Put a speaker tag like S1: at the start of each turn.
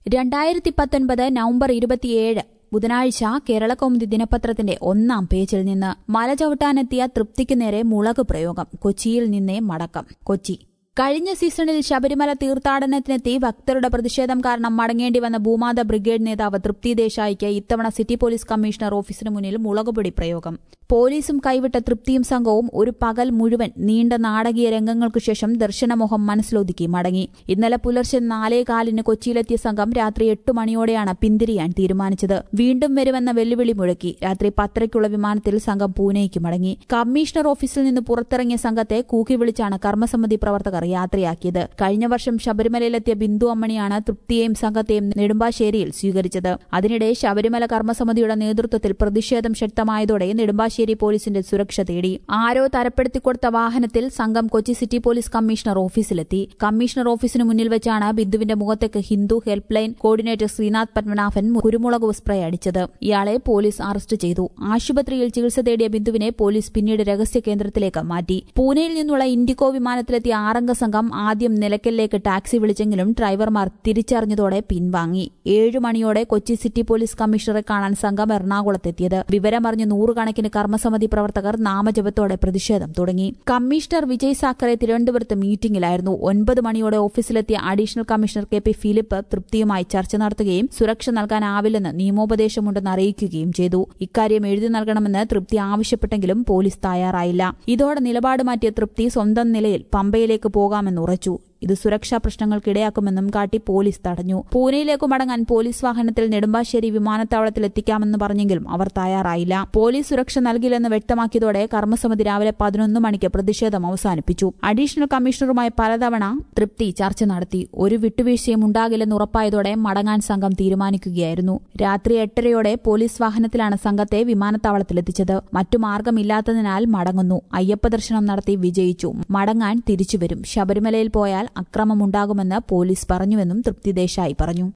S1: രണ്ടായിരത്തി പത്തൊൻപത് നവംബർ ഇരുപത്തിയേഴ് ബുധനാഴ്ച കേരളകൗമുദി ദിനപത്രത്തിന്റെ ഒന്നാം പേജിൽ നിന്ന് മല ചവിട്ടാനെത്തിയ തൃപ്തിക്ക് നേരെ മുളക് പ്രയോഗം കൊച്ചിയിൽ നിന്നേ മടക്കം കൊച്ചി കഴിഞ്ഞ സീസണിൽ ശബരിമല തീർത്ഥാടനത്തിനെത്തി ഭക്തരുടെ പ്രതിഷേധം കാരണം മടങ്ങേണ്ടി വന്ന ഭൂമാത ബ്രിഗേഡ് നേതാവ് തൃപ്തി ദേശായിക്ക് ഇത്തവണ സിറ്റി പോലീസ് കമ്മീഷണർ ഓഫീസിന് മുന്നിൽ മുളകുപൊടി പ്രയോഗം പോലീസും കൈവിട്ട തൃപ്തിയും സംഘവും ഒരു പകൽ മുഴുവൻ നീണ്ട നാടകീയ രംഗങ്ങൾക്കു ശേഷം ദർശനമോഹം മനസ്സിലൊതുക്കി മടങ്ങി ഇന്നലെ പുലർച്ചെ നാലേ കാലിന് കൊച്ചിയിലെത്തിയ സംഘം രാത്രി എട്ട് മണിയോടെയാണ് പിന്തിരിയാൻ തീരുമാനിച്ചത് വീണ്ടും വരുമെന്ന വെല്ലുവിളി മുഴക്കി രാത്രി പത്തരയ്ക്കുള്ള വിമാനത്തിൽ സംഘം പൂനെയ്ക്ക് മടങ്ങി കമ്മീഷണർ ഓഫീസിൽ നിന്ന് പുറത്തിറങ്ങിയ സംഘത്തെ കൂക്കി വിളിച്ചാണ് കർമ്മസമിതി പ്രവർത്തകർ യാത്രയാക്കിയത് കഴിഞ്ഞ വർഷം ശബരിമലയിലെത്തിയ ബിന്ദു അമ്മണിയാണ് തൃപ്തിയെയും സംഘത്തെയും നെടുമ്പാശ്ശേരിയിൽ സ്വീകരിച്ചത് അതിനിടെ ശബരിമല കർമ്മസമിതിയുടെ നേതൃത്വത്തിൽ പ്രതിഷേധം ശക്തമായതോടെ നെടുമ്പാശ്ശേരി പോലീസിന്റെ സുരക്ഷ തേടി ആരോ തരപ്പെടുത്തിക്കൊടുത്ത വാഹനത്തിൽ സംഘം കൊച്ചി സിറ്റി പോലീസ് കമ്മീഷണർ ഓഫീസിലെത്തി കമ്മീഷണർ ഓഫീസിന് മുന്നിൽ വെച്ചാണ് ബിന്ദുവിന്റെ മുഖത്തേക്ക് Hindu help line coordinator Sreenath Padmanabhan കുരുമുളക് സ്പ്രേ അടിച്ചത് ഇയാളെ പോലീസ് അറസ്റ്റ് ചെയ്തു ആശുപത്രിയിൽ ചികിത്സ തേടിയ ബിന്ദുവിനെ പോലീസ് പിന്നീട് രഹസ്യ കേന്ദ്രത്തിലേക്ക് മാറ്റി പൂനെയിൽ നിന്നുള്ള ഇൻഡിഗോ വിമാനത്തിലെത്തിയ ആറംഗ സംഘം ആദ്യം നിലയ്ക്കലിലേക്ക് ടാക്സി വിളിച്ചെങ്കിലും ഡ്രൈവർമാർ തിരിച്ചറിഞ്ഞതോടെ പിൻവാങ്ങി ഏഴു മണിയോടെ കൊച്ചി സിറ്റി പോലീസ് കമ്മീഷണറെ കാണാൻ സംഘം എറണാകുളത്തെത്തിയത് വിവരമറിഞ്ഞ് നൂറുകണക്കിന് കർമ്മസമിതി പ്രവർത്തകർ നാമജപത്തോടെ പ്രതിഷേധം തുടങ്ങി കമ്മീഷണർ വിജയ് സാക്കറെ തിരുവനന്തപുരത്ത് മീറ്റിംഗിലായിരുന്നു ഒൻപത് മണിയോടെ ഓഫീസിലെത്തിയ additional commissioner K P Philip തൃപ്തിയുമായി ചർച്ച നടത്തുകയും സുരക്ഷ നൽകാനാവില്ലെന്ന് നിയമോപദേശമുണ്ടെന്ന് അറിയിക്കുകയും ചെയ്തു ഇക്കാര്യം എഴുതി നൽകണമെന്ന് തൃപ്തി ആവശ്യപ്പെട്ടെങ്കിലും പോലീസ് തയ്യാറായില്ല ഇതോടെ നിലപാട് മാറ്റിയ തൃപ്തി സ്വന്തം നിലയിൽ പമ്പയിലേക്ക് പോകാമെന്ന് ഉറച്ചു ഇത് സുരക്ഷാ പ്രശ്നങ്ങൾക്കിടയാക്കുമെന്നും കാട്ടി പോലീസ് തടഞ്ഞു പൂനെയിലേക്ക് മടങ്ങാൻ പോലീസ് വാഹനത്തിൽ നെടുമ്പാശ്ശേരി വിമാനത്താവളത്തിൽ എത്തിക്കാമെന്ന് പറഞ്ഞെങ്കിലും അവർ തയ്യാറായില്ല പോലീസ് സുരക്ഷ നൽകില്ലെന്ന് വ്യക്തമാക്കിയതോടെ കർമ്മസമിതി രാവിലെ പതിനൊന്ന് മണിക്ക് പ്രതിഷേധം അവസാനിപ്പിച്ചു അഡീഷണൽ കമ്മീഷണറുമായി പലതവണ തൃപ്തി ചർച്ച നടത്തി ഒരു വിട്ടുവീഴ്ചയും ഉണ്ടാകില്ലെന്ന് ഉറപ്പായതോടെ മടങ്ങാൻ സംഘം തീരുമാനിക്കുകയായിരുന്നു രാത്രി എട്ടരയോടെ പോലീസ് വാഹനത്തിലാണ് സംഘത്തെ വിമാനത്താവളത്തിലെത്തിച്ചത് മറ്റു മാർഗമില്ലാത്തതിനാൽ മടങ്ങുന്നു അയ്യപ്പ ദർശനം നടത്തി വിജയിച്ചു മടങ്ങാൻ തിരിച്ചുവരും ശബരിമലയിൽ പോയാൽ അക്രമമുണ്ടാകുമെന്ന് പോലീസ് പറഞ്ഞുവെന്നും തൃപ്തി ദേശായി പറഞ്ഞു